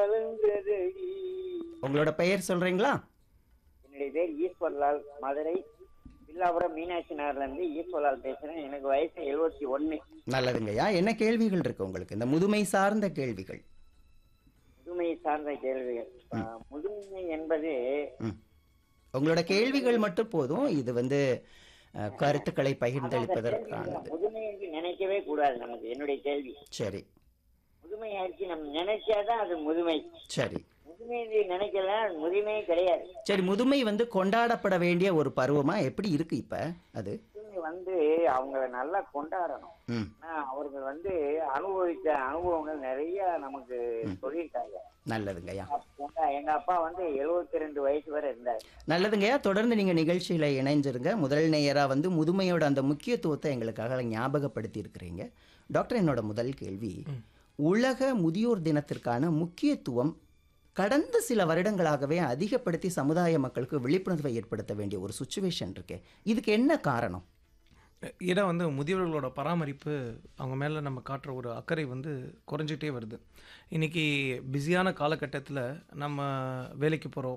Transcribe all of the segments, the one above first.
கலந்ததடி உங்களோட பெயர் சொல்றீங்களா என்னுடைய பேர் ஈஸ்வர்லால் மதுரை வில்லாபுரம் மீனாட்சி நகர்ல இருந்து ஈஸ்வர்லால் பேசுறேன் எனக்கு வயசு எழுபத்தி ஒண்ணு நல்லதுங்கய்யா என்ன கேள்விகள் இருக்கு உங்களுக்கு இந்த முதுமை சார்ந்த கேள்விகள் முதுமை சார்ந்த கேள்விகள் ஆஹ், முதுமை என்பது ம். உங்களோட கேள்விகள் மட்டும் போதும் இது வந்து அஹ், கருத்துக்களை பகிர்ந்தளிப்பதற்கானது முதுமை என்று நினைக்கவே கூடாது நமக்கு என்னுடைய கேள்வி சரி முதுமை ஆயிடுச்சு நம்ம நினைச்சாதான் அது முதுமை சரி முதுமை என்று நினைக்கல அது முதுமையே கிடையாது சரி முதுமை வந்து கொண்டாடப்பட வேண்டிய ஒரு பருவமா எப்படி இருக்கு இப்ப அது முதுமை வந்து அவங்கள நல்லா கொண்டாடணும் ம் ஆனா அவர்கள் வந்து அனுபவித்த அனுபவங்கள் நிறைய நமக்கு சொல்லியிருக்காங்க நல்லதுங்கய்யா எங்க- எங்க அப்பா வந்து 72 ரெண்டு வயசு வரை இருந்தார் நல்லதுங்கய்யா தொடர்ந்து நீங்க நிகழ்ச்சியில இணைஞ்சிருங்க முதல் நேயரா வந்து முதுமையோட அந்த முக்கியத்துவத்தை எங்களுக்காக ஞாபகப்படுத்தி இருக்கிறீங்க டாக்டர் என்னோட முதல் கேள்வி உலக முதியோர் தினத்திற்கான முக்கியத்துவம் கடந்த சில வருடங்களாகவே அதிகப்படுத்தி சமுதாய மக்களுக்கு விழிப்புணர்வை ஏற்படுத்த வேண்டிய ஒரு சுச்சுவேஷன் இருக்கு இதுக்கு என்ன காரணம் ஏன்னா வந்து முதியவர்களோட பராமரிப்பு அவங்க மேலே நம்ம காட்டுற ஒரு அக்கறை வந்து குறைஞ்சிட்டே வருது இன்றைக்கி பிஸியான காலகட்டத்தில் நம்ம வேலைக்கு போகிறோம்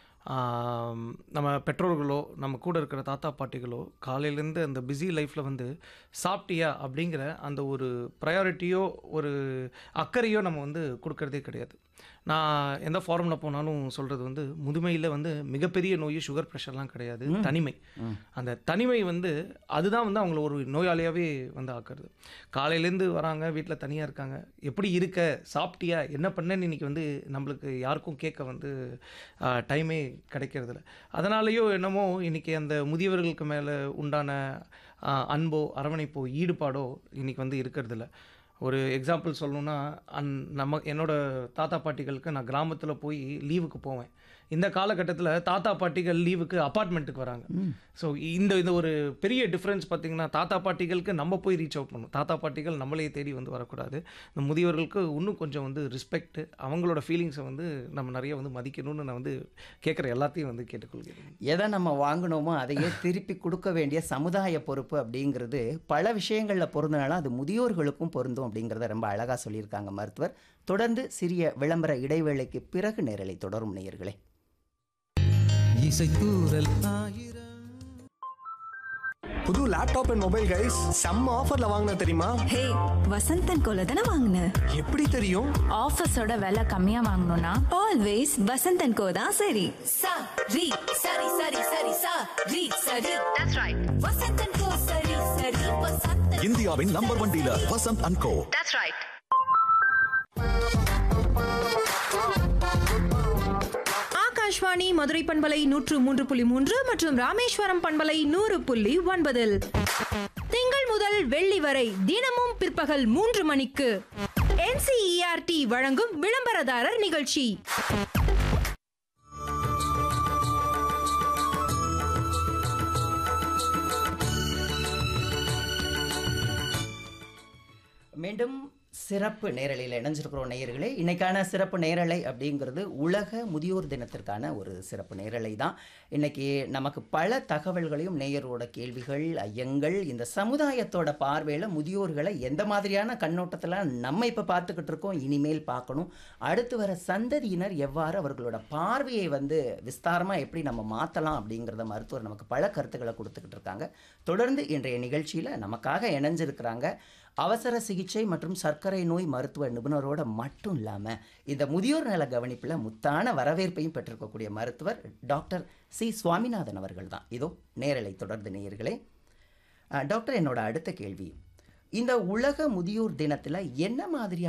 நம்ம பெற்றோர்களோ நம்ம கூட இருக்கிற தாத்தா பாட்டிகளோ காலையிலேருந்து அந்த பிஸி லைஃப்பில் வந்து சாப்பிட்டியா அப்படிங்கிற அந்த ஒரு ப்ரையாரிட்டியோ ஒரு அக்கறையோ நம்ம வந்து கொடுக்கறதே கிடையாது நான் எந்த ஃபார்மில் போனாலும் சொல்கிறது வந்து முதுமையில் வந்து மிகப்பெரிய நோய் சுகர் ப்ரெஷர்லாம் கிடையாது தனிமை அந்த தனிமை வந்து அதுதான் வந்து அவங்கள ஒரு நோயாளியாகவே வந்து ஆக்குறது காலையிலேருந்து வராங்க வீட்டில் தனியாக இருக்காங்க எப்படி இருக்க சாப்பிட்டியா என்ன பண்ணேன்னு இன்னைக்கு வந்து நம்மளுக்கு யாருக்கும் கேட்க வந்து டைமே கிடைக்கிறதில்ல அதனாலேயோ என்னமோ இன்னைக்கு அந்த முதியவர்களுக்கு மேலே உண்டான ஆ, அன்போ அரவணைப்போ ஈடுபாடோ இன்னைக்கு வந்து இருக்கிறதில்ல ஒரு எக்ஸாம்பிள் சொல்லணும்னா அந் நம்ம என்னோட தாத்தா பாட்டிகளுக்கு நான் கிராமத்தில் போய் லீவுக்கு போவேன் இந்த காலகட்டத்தில் தாத்தா பாட்டிகள் லீவுக்கு அப்பார்ட்மெண்ட்டுக்கு வராங்க ஸோ இந்த இந்த ஒரு பெரிய டிஃப்ரென்ஸ் பார்த்தீங்கன்னா தாத்தா பாட்டிகளுக்கு நம்ம போய் ரீச் அவுட் பண்ணணும் தாத்தா பாட்டிகள் நம்மளே தேடி வந்து வரக்கூடாது இந்த முதியவர்களுக்கு இன்னும் கொஞ்சம் வந்து ரெஸ்பெக்ட் அவங்களோட ஃபீலிங்ஸை வந்து நம்ம நிறைய வந்து மதிக்கணும்னு நான் வந்து கேட்குற எல்லாத்தையும் வந்து கேட்டுக்கொள்கிறேன் எதை நம்ம வாங்கினோமோ அதையே திருப்பி கொடுக்க வேண்டிய சமுதாய பொறுப்பு அப்படிங்கிறது பல விஷயங்களில் பொருந்தினாலும் அது முதியோர்களுக்கும் பொருந்தும் அப்படிங்கிறத ரொம்ப அழகாக சொல்லியிருக்காங்க மருத்துவர் தொடர்ந்து சிறிய விளம்பர இடைவேளைக்கு பிறகு நேரலை தொடரும் நேயர்களே இசைத்தூரல் ஆயிரம் புது லேப்டாப் அண்ட் மொபைல் கைஸ் செம்ம ஆஃபர்ல வாங்கின தெரியுமா ஹே வசந்தன் கோல தானே வாங்கின எப்படி தெரியும் ஆஃபீஸோட விலை கம்மியா வாங்கணும்னா ஆல்வேஸ் வசந்தன் கோ தான் சரி sa ri sari sari sari sa ri sari that's right vasantan ko sari sari vasantan இந்தியாவின் number one dealer Vasanth and co that's right Akashvani Madurai பண்பலை நூற்று மூன்று புள்ளி மூன்று மற்றும் ராமேஸ்வரம் பண்பலை நூறு புள்ளி ஒன்பதில் திங்கள் முதல் வெள்ளி வரை தினமும் பிற்பகல் மூன்று மணிக்கு NCERT வழங்கும் விளம்பரதாரர் நிகழ்ச்சி மீண்டும் சிறப்பு நேரலையில் இணைஞ்சிருக்கிறோம் நேயர்களே இன்னைக்கான சிறப்பு நேரலை அப்படிங்கிறது உலக முதியோர் தினத்திற்கான ஒரு சிறப்பு நேரலை தான் இன்னைக்கு நமக்கு பல தகவல்களையும் நேயரோட கேள்விகள் ஐயங்கள் இந்த சமுதாயத்தோட பார்வையில் முதியோர்களை எந்த மாதிரியான கண்ணோட்டத்தில் நம்ம இப்போ பார்த்துக்கிட்டு இருக்கோம் இனிமேல் பார்க்கணும் அடுத்து வர சந்ததியினர் எவ்வாறு அவர்களோட பார்வையை வந்து விஸ்தாரமாக எப்படி நம்ம மாற்றலாம் அப்படிங்கிறத மருத்துவர் நமக்கு பல கருத்துக்களை கொடுத்துக்கிட்டு இருக்காங்க தொடர்ந்து இன்றைய நிகழ்ச்சியில் நமக்காக இணைஞ்சிருக்கிறாங்க அவசர சிகிச்சை மற்றும் சர்க்கரை நோய் மருத்துவ நிபுணரோட மட்டும் இல்லாமல் இந்த முதியோர் நல கவனிப்பில் முத்தான வரவேற்பையும் பெற்றிருக்கக்கூடிய மருத்துவர் டாக்டர் சி சுவாமிநாதன் அவர்கள் தான் இதோ நேரலை தொடர்ந்து நேயர்களே அஹ், டாக்டர் என்னோட அடுத்த கேள்வி இந்த உலக முதியோர் தினத்தில் என்ன மாதிரியான